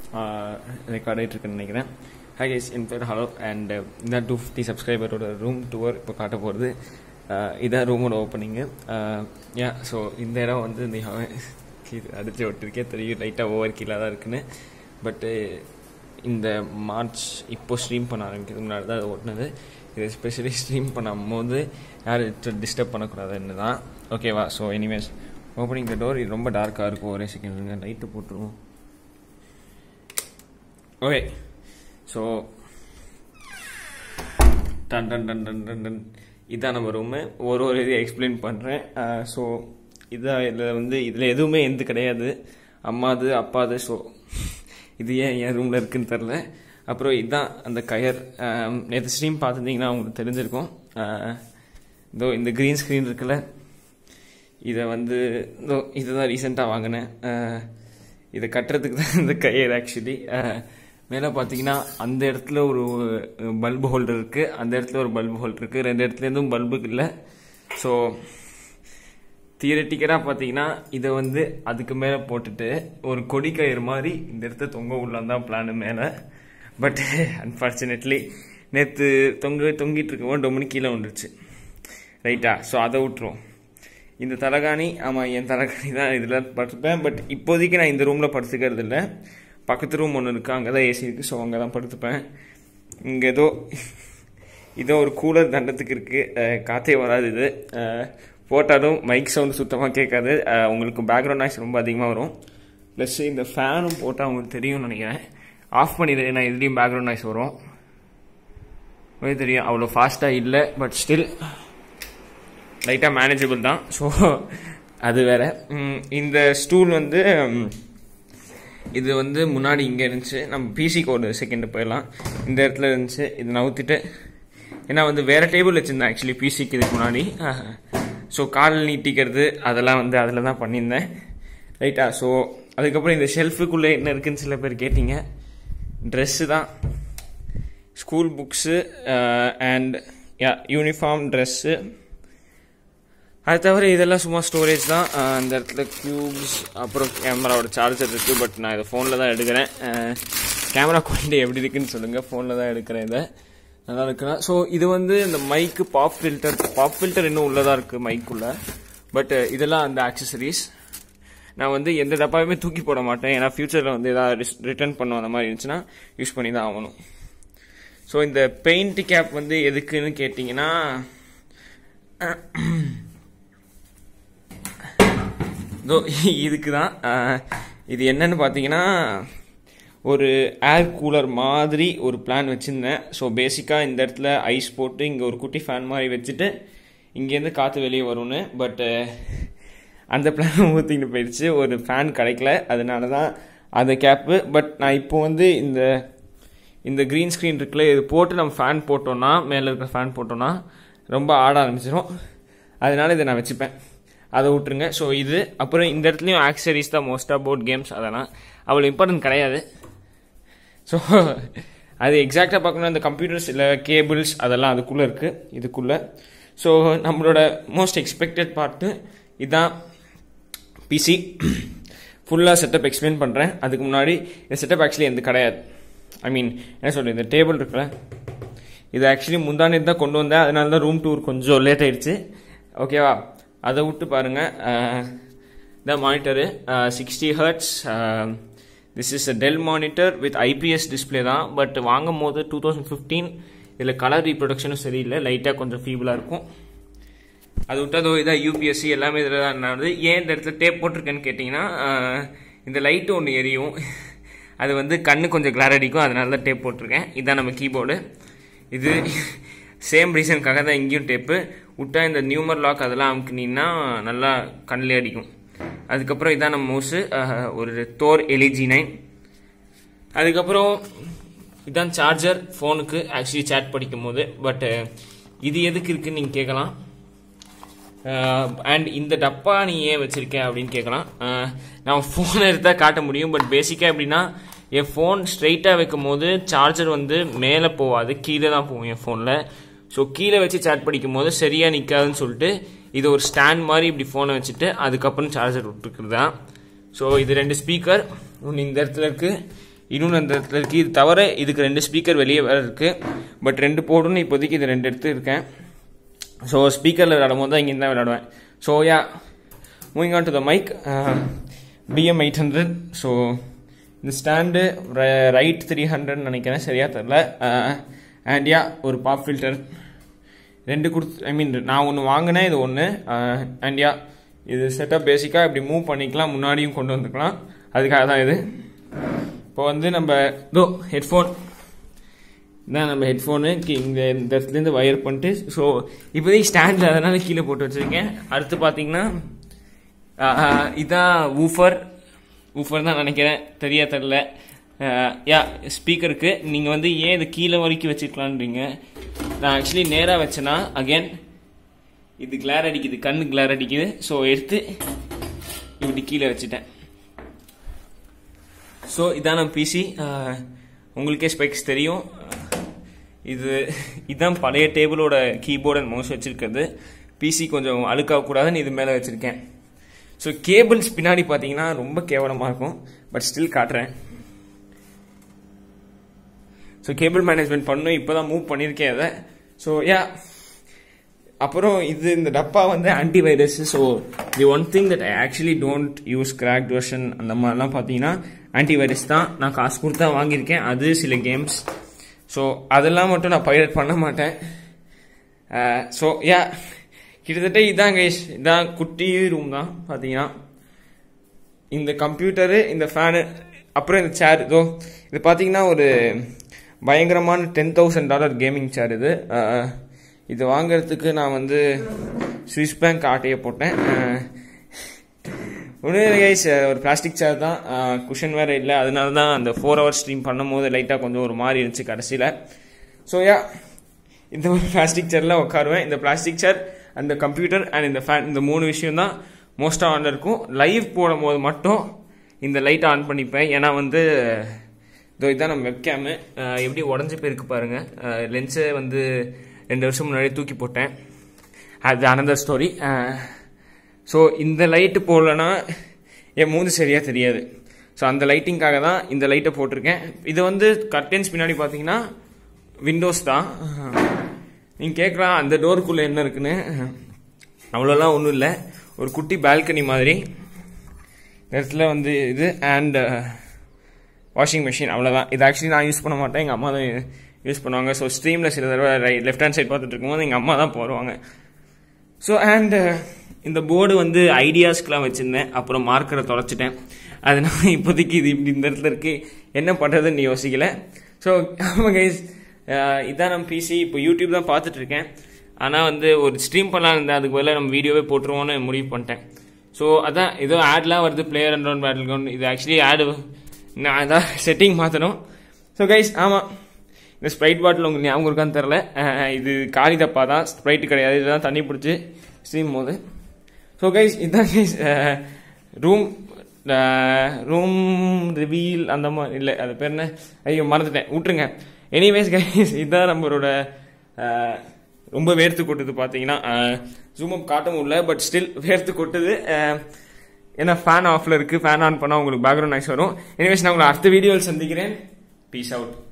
record ஆகிட்டு இருக்குன்னு நினைக்கிறேன் ஹை கைஸ் என் பேர் ஹலோ அண்ட் இந்த டூ ஃபிஃப்டி சப்ஸ்கிரைபரோட ரூம் டூர் இப்போ காட்ட போகிறது இதான் ரூமோட ஓப்பனிங்கு யா ஸோ இந்த இடம் வந்து இந்த இது அடிச்சு விட்டுருக்கே தெரியும் லைட்டாக ஓவர் கீழாக தான் இருக்குன்னு பட்டு இந்த மார்ச் இப்போ ஸ்ட்ரீம் பண்ண ஆரம்பிக்கிறதுக்கு முன்னாடி தான் அது ஓட்டினது இது ஸ்பெஷலி ஸ்ட்ரீம் பண்ணும்போது யாரும் டிஸ்டர்ப் பண்ணக்கூடாதுன்னு தான் ஓகேவா so anyways opening the door இது ரொம்ப டார்க்காக இருக்கும் ஒரே செகண்ட் லைட்டு போட்டுருவோம் ஓகே ஸோ டன் டன் டன் டன் டன் டன் இதான் நம்ம ரூமு ஒரு ஒரு இது எக்ஸ்பிளைன் பண்ணுறேன் ஸோ இதான் இதில் வந்து இதில் எதுவுமே எந்த கிடையாது அம்மாது அப்பாது ஸோ இது ஏன் என் ரூமில் இருக்குன்னு தெரில அப்புறம் இதுதான் அந்த கயர் நேற்று ஸ்ட்ரீம் பார்த்துருந்தீங்கன்னா உங்களுக்கு தெரிஞ்சிருக்கும் இதோ இந்த க்ரீன் ஸ்க்ரீன் இருக்குல்ல இதை வந்து இதோ இதுதான் ரீசெண்டாக வாங்கினேன் இதை கட்டுறதுக்கு தான் இந்த கயர் ஆக்சுவலி மேலே பார்த்தீங்கன்னா அந்த இடத்துல ஒரு பல்பு ஹோல்டர் இருக்குது அந்த இடத்துல ஒரு பல்பு ஹோல்டர் இருக்குது ரெண்டு இடத்துலேருந்தும் பல்பு இல்லை ஸோ தியரட்டிக்கலாக பார்த்தீங்கன்னா இதை வந்து அதுக்கு மேலே போட்டுட்டு ஒரு கொடி கயிறு மாதிரி இந்த இடத்த தொங்க விடலாம் தான் பிளானு மேலே பட் அன்ஃபார்ச்சுனேட்லி நேற்று தொங்க தொங்கிட்டு இருக்கவும் டொமினி கீழே வந்துருச்சு ரைட்டா ஸோ அதை விட்டுருவோம் இந்த தலகாணி ஆமாம் என் தலகாணி தான் இதில் படுத்துப்பேன் பட் இப்போதைக்கு நான் இந்த ரூமில் படுத்துக்கிறது இல்லை பக்கத்து ரூம் ஒன்று இருக்குது அங்கே தான் ஏசி இருக்குது ஸோ அங்கே தான் படுத்துப்பேன் இங்கே ஏதோ இதோ ஒரு கூலர் தண்டத்துக்கு இருக்குது காற்றே வராது இது போட்டாலும் மைக் சவுண்டு சுத்தமாக கேட்காது உங்களுக்கு பேக்ரவுண்ட் நாய்ஸ் ரொம்ப அதிகமாக வரும் ப்ளஸ் இந்த ஃபேனும் போட்டால் உங்களுக்கு தெரியும்னு நினைக்கிறேன் ஆஃப் பண்ணிடு நான் இதுலேயும் பேக்ரவுண்ட் நாய்ஸ் வரும் தெரியும் அவ்வளோ ஃபாஸ்ட்டாக இல்லை பட் ஸ்டில் லைட்டாக மேனேஜபிள் தான் ஸோ அது வேற இந்த ஸ்டூல் வந்து இது வந்து முன்னாடி இங்கே இருந்துச்சு நம்ம பிசிக்கு ஒரு செகண்ட் போயிடலாம் இந்த இடத்துல இருந்துச்சு இது நவுத்திட்டு ஏன்னா வந்து வேற டேபிள் வச்சுருந்தேன் ஆக்சுவலி பிசிக்கு இதுக்கு முன்னாடி ஸோ கால் நீட்டிக்கிறது அதெல்லாம் வந்து அதில் தான் பண்ணியிருந்தேன் ரைட்டா ஸோ அதுக்கப்புறம் இந்த ஷெல்ஃபுக்குள்ளே என்ன இருக்குன்னு சில பேர் கேட்டிங்க ட்ரெஸ்ஸு தான் school books and yeah uniform dress அது தவிர இதெல்லாம் சும்மா ஸ்டோரேஜ் தான் அந்த இடத்துல க்யூப்ஸ் அப்புறம் கேமராவோட சார்ஜர் இருக்குது பட் நான் இதை ஃபோனில் தான் எடுக்கிறேன் கேமரா குவாலிட்டி எப்படி இருக்குன்னு சொல்லுங்கள் ஃபோனில் தான் எடுக்கிறேன் இதை நல்லா இருக்குன்னா ஸோ இது வந்து இந்த மைக்கு பாப் ஃபில்டர் பாப் ஃபில்டர் இன்னும் உள்ளதாக இருக்குது மைக்குள்ளே பட் இதெல்லாம் அந்த ஆக்சசரிஸ் நான் வந்து எந்த டப்பாவுமே தூக்கி போட மாட்டேன் ஏன்னா ஃபியூச்சரில் வந்து எதாவது ரிட்டர்ன் பண்ணும் அந்த மாதிரி இருந்துச்சுன்னா யூஸ் பண்ணி தான் ஆகணும் ஸோ இந்த பெயிண்ட் கேப் வந்து எதுக்குன்னு கேட்டிங்கன்னா இதோ இதுக்கு தான் இது என்னன்னு பார்த்தீங்கன்னா ஒரு ஏர் கூலர் மாதிரி ஒரு பிளான் வச்சுருந்தேன் ஸோ பேசிக்காக இந்த இடத்துல ஐஸ் போட்டு இங்கே ஒரு குட்டி ஃபேன் மாதிரி வச்சுட்டு இங்கேருந்து காற்று வெளியே வரும்னு பட் அந்த பிளான் ஊற்றிக்கிட்டு போயிடுச்சு ஒரு ஃபேன் கிடைக்கல அதனால தான் அந்த கேப்பு பட் நான் இப்போ வந்து இந்த இந்த க்ரீன் ஸ்க்ரீன் இருக்குல்ல இது போட்டு நம்ம ஃபேன் போட்டோன்னா மேலே இருக்கிற ஃபேன் போட்டோன்னா ரொம்ப ஆட ஆரம்பிச்சிடும் அதனால இதை நான் வச்சுப்பேன் அதை விட்டுருங்க ஸோ இது அப்புறம் இந்த இடத்துலையும் ஆக்சரிஸ் தான் மோஸ்ட்டாக போர்ட் கேம்ஸ் அதெல்லாம் அவ்வளோ இம்பார்ட்டன்ட் கிடையாது ஸோ அது எக்ஸாக்டாக பார்க்கணும் இந்த கம்ப்யூட்டர்ஸ் இல்லை கேபிள்ஸ் அதெல்லாம் அதுக்குள்ளே இருக்குது இதுக்குள்ளே ஸோ நம்மளோட மோஸ்ட் எக்ஸ்பெக்டட் பார்ட்டு இதுதான் பிசி ஃபுல்லாக செட்டப் எக்ஸ்பிளைன் பண்ணுறேன் அதுக்கு முன்னாடி இந்த செட்டப் ஆக்சுவலி எந்த கிடையாது ஐ மீன் என்ன சொல்கிறது இந்த டேபிள் இருக்குல்ல இது ஆக்சுவலி முந்தானே தான் கொண்டு வந்தேன் அதனால தான் ரூம் டூர் கொஞ்சம் லேட் ஆயிடுச்சு ஓகேவா அதை விட்டு பாருங்கள் இந்த monitor sixty hertz this is a Dell monitor with IPS display தான் பட் வாங்கும் போது டூ தௌசண்ட் ஃபிஃப்டீன் இதில் கலர் ரீப்ரொடக்ஷனும் சரியில்லை லைட்டாக கொஞ்சம் ஃபீபிளாக இருக்கும் அது விட்டதோ இதாக யூபிஎஸ்சி எல்லாமே இதில் தான் நடந்தது ஏன் இந்த இடத்துல டேப் போட்டிருக்கேன்னு கேட்டிங்கன்னா இந்த லைட்டு ஒன்று எரியும் அது வந்து கண்ணு கொஞ்சம் கிளார் அடிக்கும் அதனால தான் டேப் போட்டிருக்கேன் இதுதான் நம்ம கீபோர்டு இது சேம் ரீசனுக்காக தான் இங்கேயும் டேப்பு விட்டா இந்த நியூமர் லாக் அதெல்லாம் அமுக்குனீங்கன்னா நல்லா கண்ணிலே அடிக்கும் அதுக்கப்புறம் இதான் நம்ம மவுஸு ஒரு தோர் எல்இஜி நைன் அதுக்கப்புறம் இதான் சார்ஜர் ஃபோனுக்கு ஆக்சுவலி சேட் படிக்கும் போது பட் இது எதுக்கு இருக்குன்னு நீங்கள் கேட்கலாம் அண்ட் இந்த டப்பா நீ ஏன் வச்சிருக்க அப்படின்னு கேட்கலாம் நான் ஃபோனை எடுத்தால் காட்ட முடியும் பட் பேசிக்காக எப்படின்னா என் ஃபோன் ஸ்ட்ரைட்டாக வைக்கும் போது சார்ஜர் வந்து மேலே போகாது கீழே தான் போகும் என் ஃபோனில் ஸோ கீழே வச்சு சாட் படிக்கும் போது சரியாக நிற்காதுன்னு சொல்லிட்டு இது ஒரு ஸ்டாண்ட் மாதிரி இப்படி ஃபோனை வச்சுட்டு அதுக்கப்புறம் சார்ஜர் விட்டுருக்குறது தான் ஸோ இது ரெண்டு ஸ்பீக்கர் ஒன்று இந்த இடத்துல இருக்குது இன்னொன்று அந்த இடத்துல இருக்குது இது தவிர இதுக்கு ரெண்டு ஸ்பீக்கர் வெளியே வேறு இருக்குது பட் ரெண்டு போடுன்னு இப்போதைக்கு இது ரெண்டு எடுத்து இருக்கேன் ஸோ ஸ்பீக்கரில் விளையாடும் தான் இங்கே தான் விளையாடுவேன் so yeah moving on to the mic PM eight hundred so இந்த ஸ்டாண்டு ரைட் த்ரீ ஹண்ட்ரட்னு நினைக்கிறேன் சரியாக தெரில அண்ட் யா ஒரு பாப் ஃபில்டர் ரெண்டு கொடுத்து ஐ மீன் நான் ஒன்று வாங்கினேன் இது ஒன்று அண்ட் யா இது செட்டப் பேசிக்காக இப்படி மூவ் பண்ணிக்கலாம் முன்னாடியும் கொண்டு வந்துக்கலாம் அதுக்காக தான் இது இப்போ வந்து நம்ம இதோ ஹெட்ஃபோன் இதான் நம்ம ஹெட்ஃபோனு இங்கே இந்த இடத்துலேருந்து வயர் பண்ணிட்டு ஸோ இப்போதைக்கு ஸ்டாண்டில் அதனால் கீழே போட்டு வச்சுருக்கேன் அடுத்து பார்த்தீங்கன்னா இதான் ஊஃபர் ஊஃபர் தான் நினைக்கிறேன் தெரியா தெரில யா ஸ்பீக்கருக்கு நீங்கள் வந்து ஏன் இது கீழே வரைக்கும் வச்சுக்கலான்றீங்க நான் ஆக்சுவலி நேராக வச்சேன்னா அகேன் இது கிளார் அடிக்குது கண்ணு கிளார் அடிக்குது ஸோ எடுத்து இப்படி கீழே வச்சுட்டேன் ஸோ இதான் நம்ம பிசி உங்களுக்கே ஸ்பெக்ஸ் தெரியும் இது இதுதான் பழைய டேபிளோட கீபோர்ட் அண்ட் மவுஸ் வச்சுருக்கிறது பிசி கொஞ்சம் அழுக்காகக்கூடாதுன்னு இது மேலே வச்சுருக்கேன் ஸோ கேபிள்ஸ் பின்னாடி பார்த்தீங்கன்னா ரொம்ப கேவலமாக இருக்கும் பட் ஸ்டில் காட்டுறேன் ஸோ கேபிள் மேனேஜ்மெண்ட் பண்ணும் இப்போ தான் மூவ் பண்ணியிருக்கேன் அதை ஸோ யா அப்புறம் இது இந்த டப்பா வந்து antivirus so the one thing that I actually don't use cracked version அந்த மாதிரிலாம் பார்த்தீங்கன்னா ஆன்டி வைரஸ் தான் நான் காசு கொடுத்தா வாங்கியிருக்கேன் அது சில கேம்ஸ் ஸோ அதெல்லாம் மட்டும் நான் பைரட் பண்ண மாட்டேன் ஸோ யா கிட்டத்தட்ட இதான் கைஸ் இதான் குட்டி ரூம் தான் பார்த்தீங்கன்னா இந்த கம்ப்யூட்டரு இந்த ஃபேனு அப்புறம் இந்த சேர் இதோ இது பார்த்தீங்கன்னா ஒரு பயங்கரமான ten thousand dollar gaming chair இது இது வாங்குறதுக்கு நான் வந்து சுவிஸ் பேங்க் ஆட்டையை போட்டேன் ஒன்றும் கைஸ் ஒரு பிளாஸ்டிக் சேர் தான் குஷன் வேறு இல்லை அதனால தான் அந்த ஃபோர் ஹவர்ஸ் ஸ்ட்ரீம் பண்ணும் போது லைட்டாக கொஞ்சம் ஒரு மாதிரி இருந்துச்சு கடைசியில் ஸோ யா இந்த ஒரு பிளாஸ்டிக் சேரில் உட்காருவேன் இந்த பிளாஸ்டிக் சேர் அந்த கம்ப்யூட்டர் அண்ட் இந்த ஃபேன் இந்த மூணு விஷயம் தான் மோஸ்ட்டாக ஆன் இருக்கும் லைவ் போடும் போது மட்டும் இந்த லைட்டை ஆன் பண்ணிப்பேன் ஏன்னா வந்து இதோ இதுதான் நம்ம வெப்கேமு எப்படி உடஞ்சி போயிருக்கு பாருங்கள் லென்ஸை வந்து ரெண்டு வருஷம் முன்னாடி தூக்கி போட்டேன் அது அனதர் ஸ்டோரி ஸோ இந்த லைட்டு போடலன்னா என் மூந்து சரியாக தெரியாது ஸோ அந்த லைட்டிங்காக தான் இந்த லைட்டை போட்டிருக்கேன் இது வந்து கர்டன்ஸ் பின்னாடி பார்த்தீங்கன்னா விண்டோஸ் தான் நீங்கள் கேட்கலாம் அந்த டோருக்குள்ளே என்ன இருக்குன்னு அவ்வளோலாம் ஒன்றும் இல்லை ஒரு குட்டி பால்கனி மாதிரி இடத்துல வந்து இது அண்ட் வாஷிங் மிஷின் அவ்வளோதான் இது ஆக்சுவலி நான் யூஸ் பண்ண மாட்டேன் எங்கள் அம்மா தான் யூஸ் பண்ணுவாங்க ஸோ ஸ்ட்ரீமில் சில தடவை ரைட் லெஃப்ட் ஹேண்ட் சைட் பார்த்துட்டு இருக்கும்போது எங்கள் அம்மா தான் போடுவாங்க ஸோ அண்ட் இந்த போர்டு வந்து ஐடியாஸ்க்கெலாம் வச்சுருந்தேன் அப்புறம் மார்க்கரை தொலைச்சிட்டேன் அதனால இப்போதைக்கு இது இப்படி இந்த இடத்துல இருக்கு என்ன பண்ணுறதுன்னு யோசிக்கல ஸோ ஆமாம் கைஸ் இதான் நம்ம பிசி இப்போ யூடியூப் தான் பார்த்துட்டு இருக்கேன் ஆனால் வந்து ஒரு ஸ்ட்ரீம் பண்ணலாம் இருந்தேன் அதுக்கு பதிலாக நம்ம வீடியோவே போட்டுருவோன்னு முடிவு பண்ணிட்டேன் ஸோ அதான் ஏதோ ஆட்லாம் வருது player and round battleground இது ஆக்சுவலி ஆடு நான் அதான் செட்டிங் மாற்றணும் ஸோ கைஸ் ஆமாம் இந்த ஸ்ப்ரைட் பாட்டில் உங்களுக்கு ஞாபகம் இருக்கான்னு தெரில இது காலி தப்பா தான் ஸ்ப்ரைட்டு கிடையாது இதுதான் தண்ணி பிடிச்சி ஸ்ட்ரீம் போது ஸோ கைஸ் இதுதான் கைஸ் ரூம் ரூம் ரிவீல் அந்த மாதிரி இல்லை அது பேர் என்ன ஐயோ மறந்துட்டேன் விட்டுருங்க எனிவேஸ் கைஸ் இதுதான் நம்மளோட ரொம்ப வேர்த்து கொட்டுது பார்த்தீங்கன்னா ஜூம் அப் காட்ட முடியல பட் ஸ்டில் வேர்த்து கொட்டுது ஏன்னா ஃபேன் ஆஃபில் இருக்குது ஃபேன் ஆன் பண்ணால் உங்களுக்கு பேக்ரவுண்ட் நாய்ஸ் வரும் எனிவேஸ் நான் உங்களை அடுத்த வீடியோவில் சந்திக்கிறேன் பீஸ் அவுட்